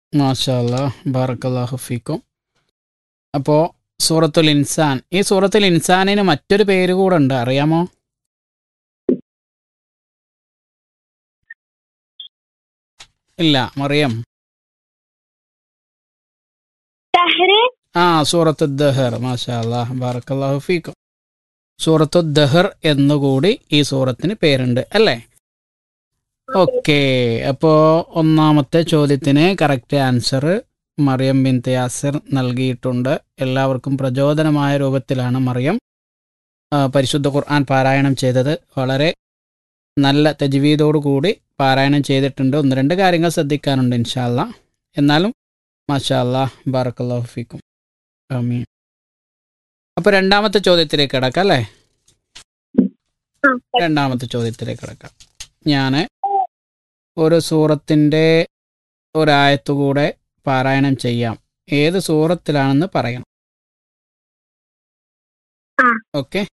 മാഷാല്ലാ ബാറക്കല്ലാഹു ഫീക്കും അപ്പോൾ സൂറത്തുൽ ഇൻസാൻ ഈ സൂറത്തുൽ ഇൻസാനിന് മറ്റൊരു പേര് കൂടെ ഉണ്ട് അറിയാമോ ഇല്ല മറിയം സഹറ് ആ സൂറത്തു ദഹർ മാഷാ അല്ലാഹ് ബാറക്കല്ലാഹു ഫീക്കും സൂറത്തു ദഹർ എന്നുകൂടി ഈ സൂറത്തിന് പേരുണ്ട് അല്ലേ ഓക്കെ അപ്പോൾ ഒന്നാമത്തെ ചോദ്യത്തിന് കറക്റ്റ് ആൻസർ മറിയം ബിൻ യാസിർ നൽകിയിട്ടുണ്ട് എല്ലാവർക്കും പ്രചോദനമായ രൂപത്തിലാണ് മറിയം ആ, പരിശുദ്ധ ഖുർആൻ പാരായണം ചെയ്തത് വളരെ നല്ല തജ്വീദോടു കൂടി പാരായണം ചെയ്തിട്ടുണ്ട് ഒന്ന് രണ്ട് കാര്യങ്ങൾ ശ്രദ്ധിക്കാനുണ്ട് ഇൻഷാല്ല എന്നാലും മാഷാ അല്ലാഹ് ബാറക്കല്ലാഹു ഫീക്കും ആമീൻ അപ്പോൾ രണ്ടാമത്തെ ചോദ്യത്തിലേക്ക് കിടക്കാം അല്ലേ ആ, രണ്ടാമത്തെ ചോദ്യത്തിലേക്ക് കിടക്കാം ഞാൻ ഒരു സൂറത്തിൻ്റെ ഒരായത്തുകൂടെ പാരായണം ചെയ്യാം ഏത് സൂറത്തിലാണെന്ന് പറയണം ആ. ഓക്കെ